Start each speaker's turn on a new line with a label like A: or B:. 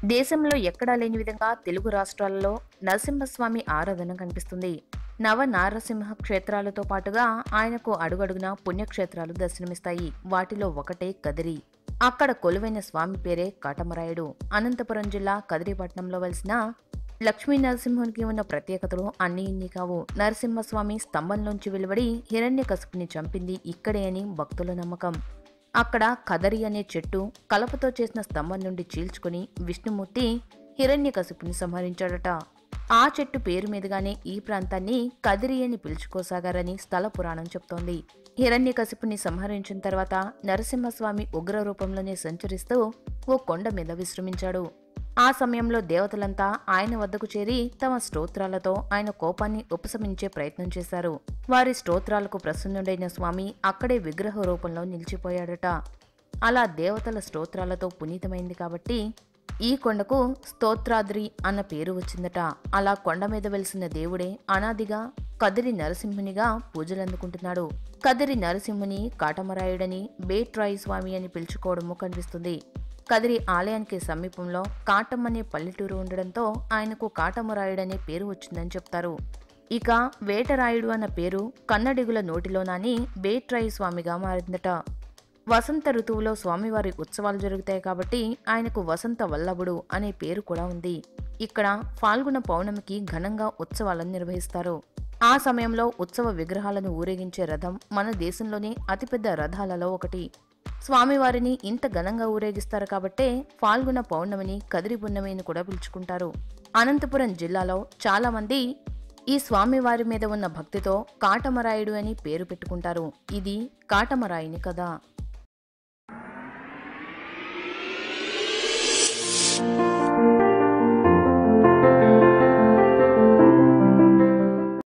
A: దేశంలో ఎక్కడా లేని విధంగా తెలుగు రాష్ట్రాలలో నరసింహస్వామి ఆరాధన కనిపిస్తుంది నవ నారసింహ క్షేత్రాలతో పాటుగా ఆయనకు అడుగడుగున పుణ్యక్షేత్రాలు దర్శనమిస్తాయి వాటిలో ఒకటే కదిరి అక్కడ కొలువైన స్వామి పేరే కాటమరాయుడు అనంతపురం జిల్లా కదిరిపట్నంలో వెలిసిన లక్ష్మీ నరసింహునికి ఉన్న ప్రత్యేకతలు అన్ని ఇన్ని కావు నరసింహస్వామి స్తంభంలోంచి వెలువడి హిరణ్యకశిపుని చంపింది ఇక్కడే అని భక్తుల నమ్మకం అక్కడ కదరి అనే చెట్టు కలపతో చేసిన స్తంభం నుండి చీల్చుకుని విష్ణుమూర్తి హిరణ్యకశిపుని సంహరించాడట ఆ చెట్టు పేరు మీదుగానే ఈ ప్రాంతాన్ని కదిరి అని పిలుచుకోసాగారని స్థల పురాణం చెప్తోంది హిరణ్యకశిపుని సంహరించిన తర్వాత నరసింహస్వామి ఉగ్ర రూపంలోనే సంచరిస్తూ ఓ కొండ మీద విశ్రమించాడు ఆ సమయంలో దేవతలంతా ఆయన వద్దకు చేరి తమ స్తోత్రాలతో ఆయన కోపాన్ని ఉపశమించే ప్రయత్నం చేశారు వారి స్తోత్రాలకు ప్రసన్నుడైన స్వామి అక్కడే విగ్రహ రూపంలో నిలిచిపోయాడట అలా దేవతల స్తోత్రాలతో పునీతమైంది కాబట్టి ఈ కొండకు స్తోత్రాద్రి అన్న పేరు వచ్చిందట అలా కొండ మీద వెలిసిన దేవుడే అనాదిగా కదిరి నరసింహునిగా పూజలందుకుంటున్నాడు కదిరి నరసింహుని కాటమరాయుడని బేట్రాయి స్వామి అని పిలుచుకోవడము కనిపిస్తుంది కదిరి ఆలయానికి సమీపంలో కాటం అనే పల్లెటూరు ఉండడంతో ఆయనకు కాటమరాయుడనే పేరు వచ్చిందని చెప్తారు ఇక వేటరాయుడు అన్న పేరు కన్నడిగుల నోటిలోనాని బేట్రాయి స్వామిగా మారిందట వసంత ఋతువులో స్వామివారి ఉత్సవాలు జరుగుతాయి కాబట్టి ఆయనకు వసంత వల్లభుడు అనే పేరు కూడా ఉంది ఇక్కడ ఫాల్గుణ పౌర్ణమికి ఘనంగా ఉత్సవాలను నిర్వహిస్తారు ఆ సమయంలో ఉత్సవ విగ్రహాలను ఊరేగించే రథం మన దేశంలోనే అతిపెద్ద రథాలలో ఒకటి స్వామివారిని ఇంత ఘనంగా ఊరేగిస్తారు కాబట్టే ఫాల్గుణ పౌర్ణమిని కదిరి పున్నమి అని కూడా పిలుచుకుంటారు అనంతపురం జిల్లాలో చాలా మంది ఈ స్వామివారి మీద ఉన్న భక్తితో కాటమరాయుడు అని పేరు పెట్టుకుంటారు ఇది కాటమరాయుని కథ